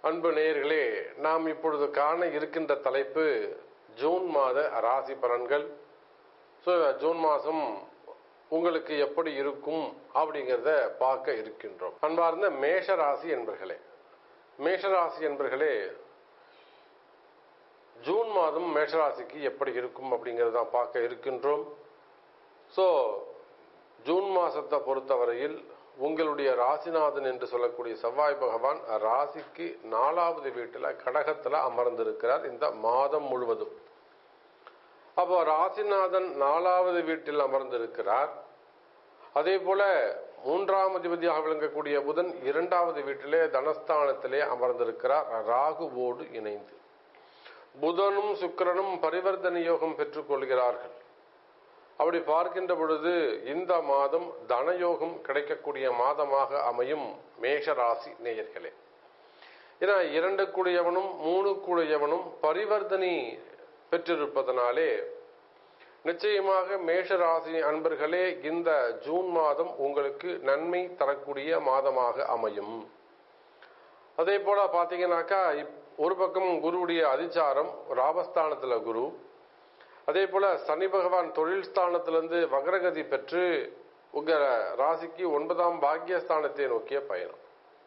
அன்பு நேயர்களே நாம் இப்பொழுது காண இருக்கின்ற தலைப்பு ஜூன் மாத ராசி பலன்கள் ஸோ ஜூன் மாதம் உங்களுக்கு எப்படி இருக்கும் அப்படிங்கிறத பார்க்க இருக்கின்றோம் அன்பார்ந்த மேஷ ராசி என்பர்களே மேஷராசி என்பர்களே ஜூன் மாதம் மேஷராசிக்கு எப்படி இருக்கும் அப்படிங்கிறத தான் பார்க்க இருக்கின்றோம் ஸோ ஜூன் மாதத்தை பொறுத்தவரையில் உங்களுடைய ராசிநாதன் என்று சொல்லக்கூடிய செவ்வாய் பகவான் ராசிக்கு நாலாவது வீட்டில் கடகத்தில் அமர்ந்திருக்கிறார் இந்த மாதம் முழுவதும் அப்போ ராசிநாதன் நாலாவது வீட்டில் அமர்ந்திருக்கிறார் அதே போல மூன்றாம் அதிபதியாக விளங்கக்கூடிய புதன் இரண்டாவது வீட்டிலே தனஸ்தானத்திலே அமர்ந்திருக்கிறார் ராகுவோடு இணைந்து புதனும் சுக்கிரனும் பரிவர்த்தனை யோகம் பெற்றுக்கொள்கிறார்கள் அப்படி பார்க்கின்ற பொழுது இந்த மாதம் தனயோகம் கிடைக்கக்கூடிய மாதமாக அமையும் மேஷராசி நேயர்களே ஏன்னா இரண்டு கூடியவனும் மூணு கூடியவனும் பரிவர்த்தனை பெற்றிருப்பதனாலே நிச்சயமாக மேஷராசி அன்பர்களே இந்த ஜூன் மாதம் உங்களுக்கு நன்மை தரக்கூடிய மாதமாக அமையும் அதே போல பாத்தீங்கன்னாக்கா ஒரு பக்கம் குருவுடைய அதிச்சாரம் ராபஸ்தானத்துல குரு அதே போல சனி பகவான் தொழில் ஸ்தானத்திலிருந்து வக்ரகதி பெற்று உங்க ராசிக்கு ஒன்பதாம் பாக்கியஸ்தானத்தை நோக்கிய பயணம்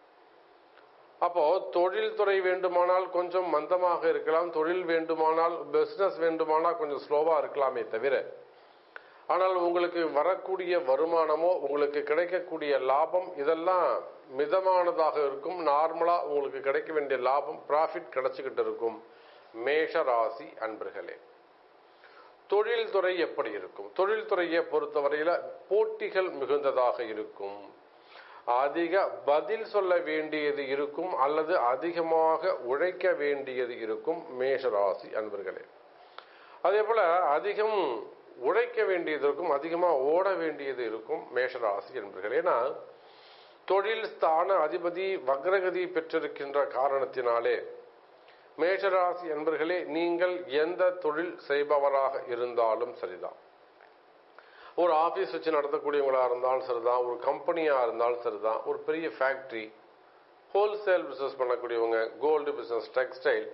அப்போ தொழில் துறை வேண்டுமானால் கொஞ்சம் மந்தமாக இருக்கலாம் தொழில் வேண்டுமானால் பிசினஸ் வேண்டுமானால் கொஞ்சம் ஸ்லோவா இருக்கலாமே தவிர ஆனால் உங்களுக்கு வரக்கூடிய வருமானமோ உங்களுக்கு கிடைக்கக்கூடிய லாபம் இதெல்லாம் மிதமானதாக இருக்கும் நார்மலா உங்களுக்கு கிடைக்க வேண்டிய லாபம் ப்ராஃபிட் கிடைச்சிக்கிட்டு இருக்கும் மேஷ ராசி அன்பர்களே தொழில்துறை எப்படி இருக்கும் தொழில்துறையை பொறுத்தவரையில போட்டிகள் மிகுந்ததாக இருக்கும் அதிக பதில் சொல்ல வேண்டியது இருக்கும் அல்லது அதிகமாக உழைக்க வேண்டியது இருக்கும் மேஷராசி அன்பர்களே அதே போல அதிகம் உழைக்க வேண்டியது இருக்கும் அதிகமாக ஓட வேண்டியது இருக்கும் மேஷராசி என்பர்களே ஏன்னா தொழில் ஸ்தான அதிபதி வக்ரகதி பெற்றிருக்கின்ற காரணத்தினாலே மேஷராசி என்பர்களே நீங்கள் எந்த தொழில் செய்பவராக இருந்தாலும் சரிதான் ஒரு ஆபீஸ் வச்சு நடத்தக்கூடியவங்களா இருந்தாலும் சரிதான் ஒரு கம்பெனியா இருந்தாலும் சரிதான் ஒரு பெரிய ஃபேக்டரி ஹோல்சேல் பிசினஸ் பண்ணக்கூடியவங்க கோல்டு பிசினஸ் டெக்ஸ்டைல்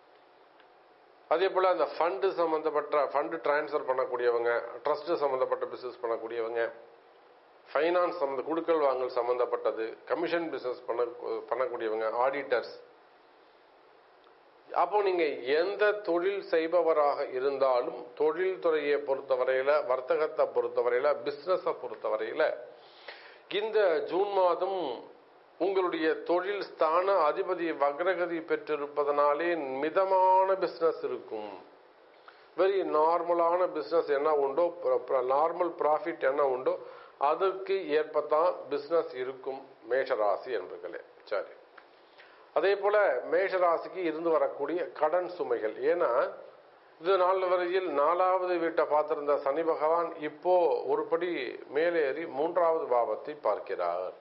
அதே போல அந்த ஃபண்டு சம்பந்தப்பட்ட ஃபண்டு டிரான்ஸ்ஃபர் பண்ணக்கூடியவங்க ட்ரஸ்ட் சம்பந்தப்பட்ட பிசினஸ் பண்ணக்கூடியவங்க ஃபைனான்ஸ் சம்பந்த குடுக்கல் வாங்கல் சம்பந்தப்பட்டது கமிஷன் பிசினஸ் பண்ண பண்ணக்கூடியவங்க ஆடிட்டர்ஸ் அப்போ நீங்க எந்த தொழில் செய்பவராக இருந்தாலும் தொழில் துறையை பொறுத்தவரையில வர்த்தகத்தை பொறுத்தவரையில பிசினஸ பொறுத்தவரையில இந்த ஜூன் மாதம் உங்களுடைய தொழில் ஸ்தான அதிபதி வக்ரகதி பெற்றிருப்பதனாலே மிதமான பிசினஸ் இருக்கும் வெரி நார்மலான பிசினஸ் என்ன உண்டோ நார்மல் ப்ராஃபிட் என்ன உண்டோ அதுக்கு ஏற்பத்தான் பிசினஸ் இருக்கும் மேஷராசி என்பர்களே சரி அதே போல மேஷராசிக்கு இருந்து வரக்கூடிய கடன் சுமைகள் ஏன்னா இது நாள் வரையில் நாலாவது வீட்டை பார்த்திருந்த சனி பகவான் இப்போ ஒருபடி மேலேறி மூன்றாவது பாவத்தை பார்க்கிறார்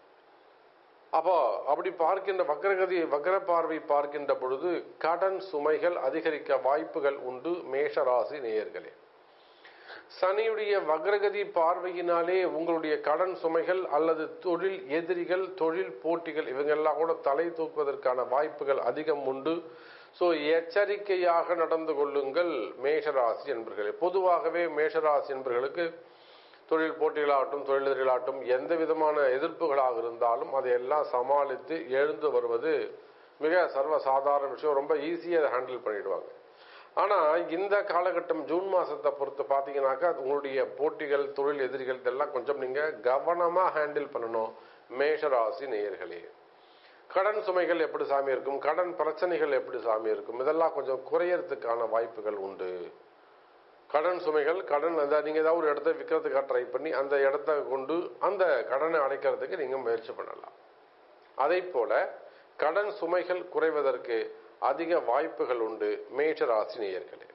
அப்போ அப்படி பார்க்கின்ற வக்ரகதி வக்ர பார்வை பார்க்கின்ற பொழுது கடன் சுமைகள் அதிகரிக்க வாய்ப்புகள் உண்டு மேஷராசி நேயர்களே சனியுடைய வக்ரகதி பார்வையினாலே உங்களுடைய கடன் சுமைகள் அல்லது தொழில் எதிரிகள் தொழில் போட்டிகள் இவங்கெல்லாம் கூட தலை தூக்குவதற்கான வாய்ப்புகள் அதிகம் உண்டு ஸோ எச்சரிக்கையாக நடந்து கொள்ளுங்கள் மேஷராசி என்பர்களே பொதுவாகவே மேஷராசி என்பர்களுக்கு தொழில் போட்டிகளாகட்டும் தொழிலதிர்களாகட்டும் எந்த விதமான எதிர்ப்புகளாக இருந்தாலும் அதையெல்லாம் சமாளித்து எழுந்து வருவது மிக சர்வசாதாரண விஷயம் ரொம்ப ஈஸியாக அதை ஹேண்டில் பண்ணிடுவாங்க ஆனா இந்த காலகட்டம் ஜூன் மாசத்தை பொறுத்து பாத்தீங்கன்னாக்கா உங்களுடைய போட்டிகள் தொழில் எதிரிகள் இதெல்லாம் கொஞ்சம் நீங்க கவனமா ஹேண்டில் பண்ணணும் மேஷராசி நேயர்களே கடன் சுமைகள் எப்படி சாமி இருக்கும் கடன் பிரச்சனைகள் எப்படி சாமி இருக்கும் இதெல்லாம் கொஞ்சம் குறையறதுக்கான வாய்ப்புகள் உண்டு கடன் சுமைகள் கடன் அந்த நீங்க ஏதாவது ஒரு இடத்த விற்கிறதுக்காக ட்ரை பண்ணி அந்த இடத்த கொண்டு அந்த கடனை அடைக்கிறதுக்கு நீங்க முயற்சி பண்ணலாம் அதே போல கடன் சுமைகள் குறைவதற்கு அதிக வாய்ப்புகள் உண்டு மேஷராசி நேயர்களே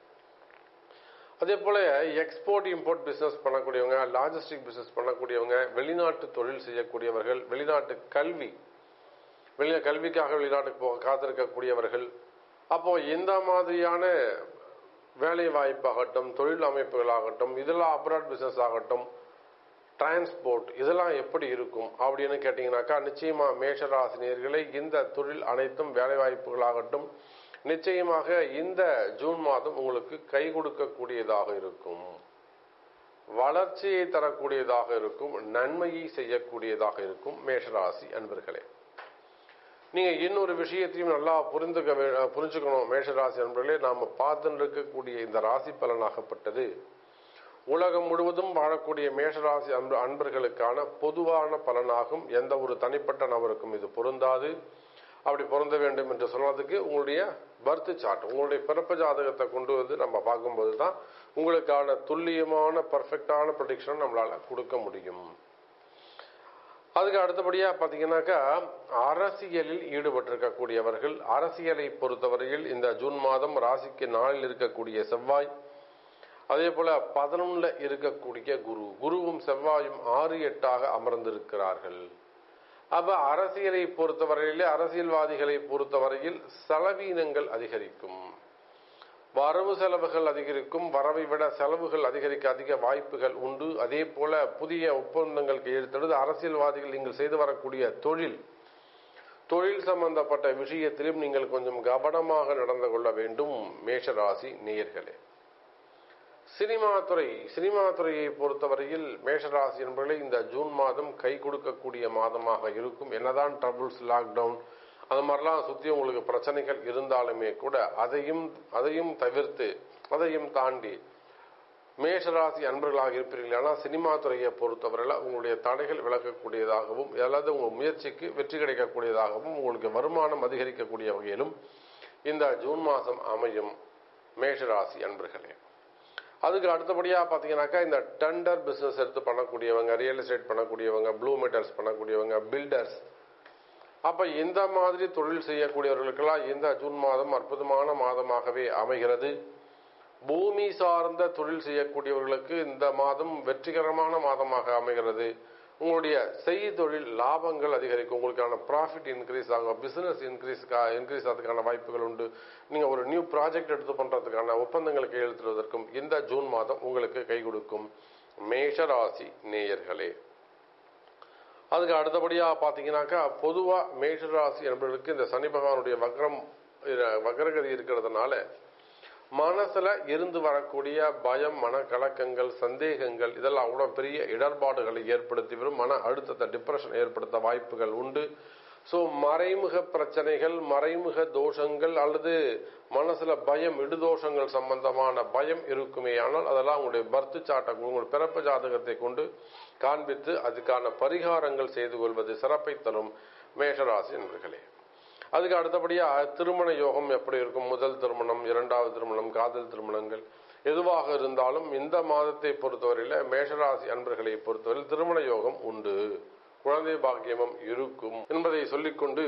அதே போல எக்ஸ்போர்ட் இம்போர்ட் பிசினஸ் பண்ணக்கூடியவங்க லாஜிஸ்டிக் பிசினஸ் பண்ணக்கூடியவங்க வெளிநாட்டு தொழில் செய்யக்கூடியவர்கள் வெளிநாட்டு கல்வி வெளி கல்விக்காக வெளிநாட்டுக்கு போக காத்திருக்கக்கூடியவர்கள் அப்போ இந்த மாதிரியான வேலை வாய்ப்பாகட்டும் தொழில் அமைப்புகளாகட்டும் இதெல்லாம் அப்ராட் பிசினஸ் ஆகட்டும் டிரான்ஸ்போர்ட் இதெல்லாம் எப்படி இருக்கும் அப்படின்னு கேட்டீங்கன்னாக்கா நிச்சயமா மேஷராசினியர்களை இந்த தொழில் அனைத்தும் வேலைவாய்ப்புகளாகட்டும் நிச்சயமாக இந்த ஜூன் மாதம் உங்களுக்கு கை கொடுக்கக்கூடியதாக இருக்கும் வளர்ச்சியை தரக்கூடியதாக இருக்கும் நன்மையை செய்யக்கூடியதாக இருக்கும் மேஷராசி அன்பர்களே நீங்க இன்னொரு விஷயத்தையும் நல்லா புரிந்துக்க வே- புரிஞ்சுக்கணும் மேஷராசி அன்பர்களே நாம பார்த்துட்டு இருக்கக்கூடிய இந்த ராசி பலனாகப்பட்டது உலகம் முழுவதும் வாழக்கூடிய மேஷராசி அன்பு அன்பர்களுக்கான பொதுவான பலனாகும் எந்த ஒரு தனிப்பட்ட நபருக்கும் இது பொருந்தாது அப்படி பொருந்த வேண்டும் என்று சொன்னதுக்கு உங்களுடைய பர்த் சார்ட் உங்களுடைய பிறப்பு ஜாதகத்தை கொண்டு வந்து நம்ம பார்க்கும்போது தான் உங்களுக்கான துல்லியமான பர்ஃபெக்டான ப்ரொடிக்ஷன் நம்மளால கொடுக்க முடியும் அதுக்கு அடுத்தபடியா பாத்தீங்கன்னாக்கா அரசியலில் ஈடுபட்டிருக்கக்கூடியவர்கள் அரசியலை பொறுத்தவரையில் இந்த ஜூன் மாதம் ராசிக்கு நாளில் இருக்கக்கூடிய செவ்வாய் அதே போல பதினொன்னுல இருக்கக்கூடிய குரு குருவும் செவ்வாயும் ஆறு எட்டாக அமர்ந்திருக்கிறார்கள் அப்ப அரசியலை பொறுத்தவரையிலே அரசியல்வாதிகளை பொறுத்தவரையில் செலவீனங்கள் அதிகரிக்கும் வரவு செலவுகள் அதிகரிக்கும் வரவை விட செலவுகள் அதிகரிக்க அதிக வாய்ப்புகள் உண்டு அதே போல புதிய ஒப்பந்தங்கள் கையெழுத்திடுவது அரசியல்வாதிகள் நீங்கள் செய்து வரக்கூடிய தொழில் தொழில் சம்பந்தப்பட்ட விஷயத்திலும் நீங்கள் கொஞ்சம் கவனமாக நடந்து கொள்ள வேண்டும் மேஷராசி நேயர்களே சினிமா துறை சினிமா துறையை பொறுத்தவரையில் மேஷராசி என்பவர்களை இந்த ஜூன் மாதம் கை கொடுக்கக்கூடிய மாதமாக இருக்கும் என்னதான் ட்ரபிள்ஸ் லாக்டவுன் அது மாதிரிலாம் சுத்தி உங்களுக்கு பிரச்சனைகள் இருந்தாலுமே கூட அதையும் அதையும் தவிர்த்து அதையும் தாண்டி மேஷராசி அன்பர்களாக இருப்பீர்கள் ஆனால் சினிமா துறையை பொறுத்தவரையில் உங்களுடைய தடைகள் விளக்கக்கூடியதாகவும் அல்லது உங்கள் முயற்சிக்கு வெற்றி கிடைக்கக்கூடியதாகவும் உங்களுக்கு வருமானம் அதிகரிக்கக்கூடிய வகையிலும் இந்த ஜூன் மாதம் அமையும் மேஷராசி அன்பர்களே அதுக்கு அடுத்தபடியாக பார்த்தீங்கன்னாக்கா இந்த டெண்டர் பிஸ்னஸ் எடுத்து பண்ணக்கூடியவங்க ரியல் எஸ்டேட் பண்ணக்கூடியவங்க ப்ளூ மெட்டல்ஸ் பண்ணக்கூடியவங்க பில்டர்ஸ் அப்ப இந்த மாதிரி தொழில் செய்யக்கூடியவர்களுக்கெல்லாம் இந்த ஜூன் மாதம் அற்புதமான மாதமாகவே அமைகிறது பூமி சார்ந்த தொழில் செய்யக்கூடியவர்களுக்கு இந்த மாதம் வெற்றிகரமான மாதமாக அமைகிறது உங்களுடைய செய் தொழில் லாபங்கள் அதிகரிக்கும் உங்களுக்கான ப்ராஃபிட் இன்க்ரீஸ் ஆகும் பிசினஸ் இன்க்ரீஸ் இன்க்ரீஸ் ஆகிறதுக்கான வாய்ப்புகள் உண்டு நீங்க ஒரு நியூ ப்ராஜெக்ட் எடுத்து பண்றதுக்கான ஒப்பந்தங்களை கையெழுத்துவதற்கும் இந்த ஜூன் மாதம் உங்களுக்கு கை கொடுக்கும் மேஷராசி நேயர்களே அதுக்கு அடுத்தபடியா பாத்தீங்கன்னாக்கா பொதுவா மேஷராசி என்பவர்களுக்கு இந்த சனி பகவானுடைய வக்ரம் வக்ரகதி இருக்கிறதுனால மனசுல இருந்து வரக்கூடிய பயம் மன கலக்கங்கள் சந்தேகங்கள் இதெல்லாம் கூட பெரிய இடர்பாடுகளை ஏற்படுத்தி வரும் மன அழுத்தத்தை டிப்ரெஷன் ஏற்படுத்த வாய்ப்புகள் உண்டு ஸோ மறைமுக பிரச்சனைகள் மறைமுக தோஷங்கள் அல்லது மனசுல பயம் இடுதோஷங்கள் சம்பந்தமான பயம் இருக்குமே ஆனால் அதெல்லாம் உங்களுடைய பர்த்து சாட்டை உங்களுடைய பிறப்பு ஜாதகத்தை கொண்டு காண்பித்து அதுக்கான பரிகாரங்கள் செய்து கொள்வது சிறப்பை தரும் மேஷராசி என்பர்களே அதுக்கு அடுத்தபடியா திருமண யோகம் எப்படி இருக்கும் முதல் திருமணம் இரண்டாவது திருமணம் காதல் திருமணங்கள் எதுவாக இருந்தாலும் இந்த மாதத்தை பொறுத்தவரையில மேஷராசி அன்பர்களை பொறுத்தவரையில் திருமண யோகம் உண்டு குழந்தை பாக்கியமும் இருக்கும் என்பதை சொல்லிக்கொண்டு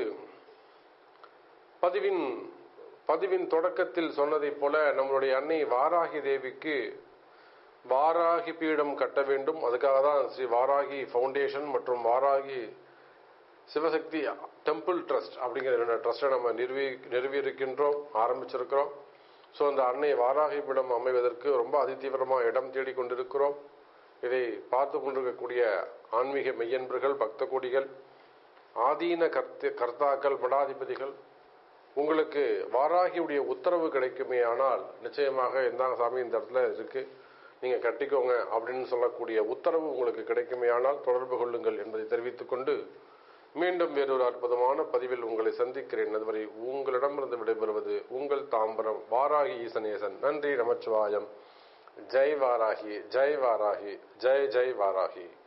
பதிவின் பதிவின் தொடக்கத்தில் சொன்னதைப் போல நம்மளுடைய அன்னை வாராகி தேவிக்கு வாராகி பீடம் கட்ட வேண்டும் அதுக்காக தான் ஸ்ரீ வாராகி ஃபவுண்டேஷன் மற்றும் வாராகி சிவசக்தி டெம்பிள் ட்ரஸ்ட் அப்படிங்கிற ரெண்டு ட்ரஸ்ட்டை நம்ம நிறுவி நிறுவியிருக்கின்றோம் ஆரம்பிச்சிருக்கிறோம் ஸோ அந்த அன்னை வாராகி பீடம் அமைவதற்கு ரொம்ப அதிதீவிரமாக இடம் தேடிக் கொண்டிருக்கிறோம் இதை பார்த்து கொண்டிருக்கக்கூடிய ஆன்மீக மெய்யன்பர்கள் பக்த கோடிகள் ஆதீன கர்த்த கர்த்தாக்கள் மடாதிபதிகள் உங்களுக்கு வாராகியுடைய உத்தரவு கிடைக்குமே ஆனால் நிச்சயமாக எந்தாங்க சாமி இந்த இடத்துல இருக்கு நீங்க கட்டிக்கோங்க அப்படின்னு சொல்லக்கூடிய உத்தரவு உங்களுக்கு கிடைக்குமே ஆனால் தொடர்பு கொள்ளுங்கள் என்பதை தெரிவித்துக் கொண்டு மீண்டும் வேறொரு அற்புதமான பதிவில் உங்களை சந்திக்கிறேன் அதுவரை உங்களிடமிருந்து விடைபெறுவது உங்கள் தாம்பரம் வாராகி ஈசனேசன் நன்றி நமச்சிவாயம் ஜெய் வாராகி ஜெய் வாராகி ஜெய் ஜெய் வாராகி